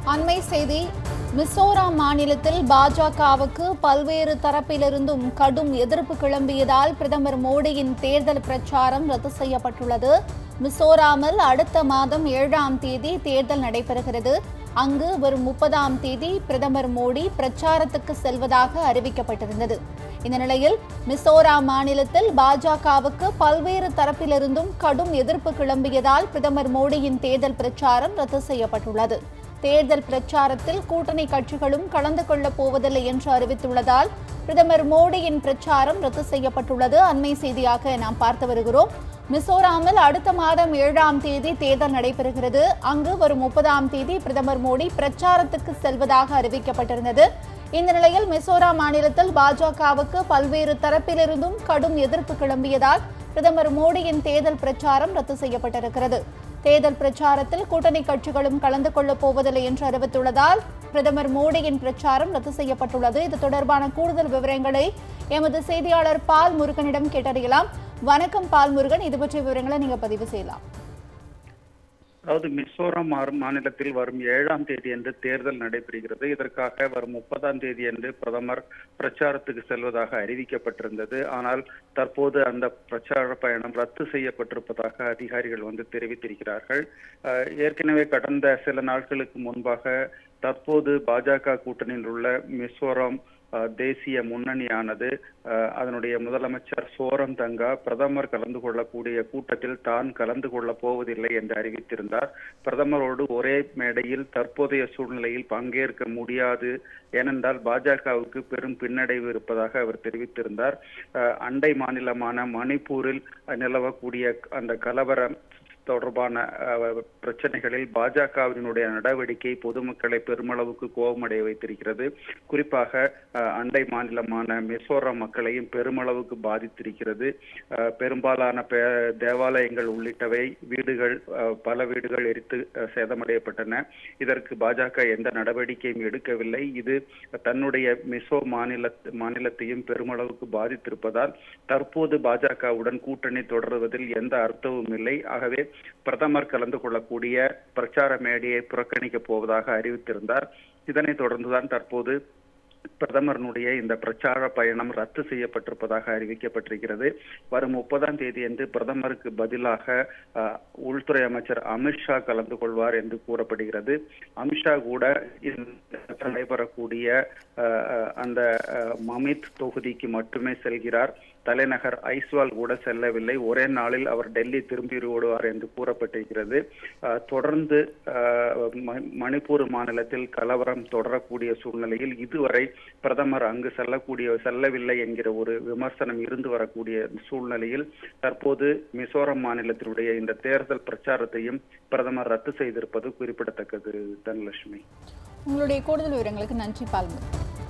அண்மை செய்தி மிசோராம் மாநிலத்தில் பாஜகவுக்கு பல்வேறு தரப்பிலிருந்தும் கடும் எதிர்ப்பு கிளம்பியதால் பிரதமர் மோடியின் தேர்தல் பிரச்சாரம் ரத்து செய்யப்பட்டுள்ளது மிசோராமில் அடுத்த மாதம் ஏழாம் தேதி தேர்தல் நடைபெறுகிறது அங்கு வரும் முப்பதாம் தேதி பிரதமர் மோடி பிரச்சாரத்துக்கு செல்வதாக அறிவிக்கப்பட்டிருந்தது இந்த நிலையில் மிசோராம் மாநிலத்தில் பாஜகவுக்கு பல்வேறு தரப்பிலிருந்தும் கடும் எதிர்ப்பு கிளம்பியதால் பிரதமர் மோடியின் தேர்தல் பிரச்சாரம் ரத்து செய்யப்பட்டுள்ளது தேர்தல் பிரச்சாரத்தில் கூட்டணி கட்சிகளும் கலந்து கொள்ளப் போவதில்லை என்று அறிவித்துள்ளதால் பிரதமர் மோடியின் பிரச்சாரம் ரத்து செய்யப்பட்டுள்ளது அண்மை செய்தியாக நாம் பார்த்து வருகிறோம் மிசோராமில் அடுத்த மாதம் ஏழாம் தேதி தேர்தல் நடைபெறுகிறது அங்கு வரும் முப்பதாம் தேதி பிரதமர் மோடி பிரச்சாரத்துக்கு செல்வதாக அறிவிக்கப்பட்டிருந்தது இந்த நிலையில் மிசோராம் மாநிலத்தில் பாஜகவுக்கு பல்வேறு தரப்பிலிருந்தும் கடும் எதிர்ப்பு கிளம்பியதால் பிரதமர் மோடியின் தேர்தல் பிரச்சாரம் ரத்து செய்யப்பட்டிருக்கிறது தேர்தல் பிரச்சாரத்தில் கூட்டணி கட்சிகளும் கலந்து கொள்ளப் போவதில்லை என்று அறிவித்துள்ளதால் பிரதமர் மோடியின் பிரச்சாரம் ரத்து செய்யப்பட்டுள்ளது இது தொடர்பான கூடுதல் விவரங்களை எமது செய்தியாளர் பால் முருகனிடம் கேட்டறியலாம் வணக்கம் பால் முருகன் இது பற்றிய விவரங்களை நீங்க பதிவு செய்யலாம் அதாவது மிசோரம் மாறு- மாநிலத்தில் வரும் ஏழாம் தேதி அன்று தேர்தல் நடைபெறுகிறது இதற்காக வரும் முப்பதாம் தேதி அன்று பிரதமர் பிரச்சாரத்துக்கு செல்வதாக அறிவிக்கப்பட்டிருந்தது ஆனால் தற்போது அந்த பிரச்சார பயணம் ரத்து செய்யப்பட்டிருப்பதாக அதிகாரிகள் வந்து தெரிவித்திருக்கிறார்கள் அஹ், ஏற்கனவே கடந்த சில நாட்களுக்கு முன்பாக தற்போது பாஜக கூட்டணியில் உள்ள மிசோரம் அஹ், தேசிய முன்னணியானது அஹ், அதனுடைய முதலமைச்சர் சோரம் தங்கா பிரதமர் கலந்து கொள்ளக்கூடிய கூட்டத்தில் தான் கலந்து கொள்ளப் போவதில்லை என்று அறிவித்திருந்தார் பிரதமரோடு ஒரே மேடையில் தற்போதைய சூழ்நிலையில் பங்கேற்க முடியாது ஏனென்றால் பாஜகவுக்கு பெரும் பின்னடைவு இருப்பதாக அவர் தெரிவித்திருந்தார் அஹ், அண்டை மாநிலமான மணிப்பூரில் நிலவக்கூடிய அந்த கலவரம் தொடர்பான அஹ், பிரச்சனைகளில் பாஜகவினுடைய நடவடிக்கை பொதுமக்களை பெருமளவுக்கு கோபமடைய வைத்திருக்கிறது குறிப்பாக அஹ், அண்டை மாநிலமான மிசோரம் மக்களையும் பெருமளவுக்கு பாதித்திருக்கிறது அஹ், பெரும்பாலான பே- தேவாலயங்கள் உள்ளிட்டவை வீடுகள் அஹ், பல வீடுகள் எரித்து அஹ், சேதமடையப்பட்டன இதற்கு பாஜக எந்த நடவடிக்கையும் எடுக்கவில்லை இது தன்னுடைய மிசோ மாநில மாநிலத்தையும் பெருமளவுக்கு பாதித்திருப்பதால் தற்போது பாஜகவுடன் கூட்டணி தொடருவதில் எந்த அர்த்தமும் இல்லை ஆகவே பிரதமர் கலந்து கொள்ளக்கூடிய பிரச்சார மேடையை புறக்கணிக்கப் போவதாக அறிவித்திருந்தார் இதனைத் தொடர்ந்துதான் தற்போது பிரதமரனுடைய இந்த பிரச்சார பயணம் ரத்து செய்யப்பட்டிருப்பதாக அறிவிக்கப்பட்டிருக்கிறது வரும் முப்பதாம் தேதி அன்று பிரதமருக்கு பதிலாக அஹ், உள்துறை அமைச்சர் அமித்ஷா கலந்து கொள்வார் என்று கூறப்படுகிறது அமித்ஷா கூட இந்த நடைபெறக்கூடிய அஹ், அஹ், அந்த அஹ், மமித் தொகுதிக்கு மட்டுமே செல்கிறார் தலைநகர் ஐஸ்வால் கூட செல்லவில்லை ஒரே நாளில் அவர் டெல்லி திரும்பி ஓடுவார் என்று கூறப்பட்டிருக்கிறது அஹ், தொடர்ந்து அஹ், ம- மணிப்பூர் மாநிலத்தில் கலவரம் தொடரக்கூடிய சூழ்நிலையில் இதுவரை பிரதமர் அங்கு செல்லக்கூடிய செல்லவில்லை என்கிற ஒரு விமர்சனம் இருந்து வரக்கூடிய சூழ்நிலையில் தற்போது மிசோரம் மாநிலத்தினுடைய இந்த தேர்தல் பிரச்சாரத்தையும் பிரதமர் ரத்து செய்திருப்பது குறிப்பிடத்தக்கது தனலட்சுமி உங்களுடைய கூடுதல் விவரங்களுக்கு நன்றி பால் முருகன்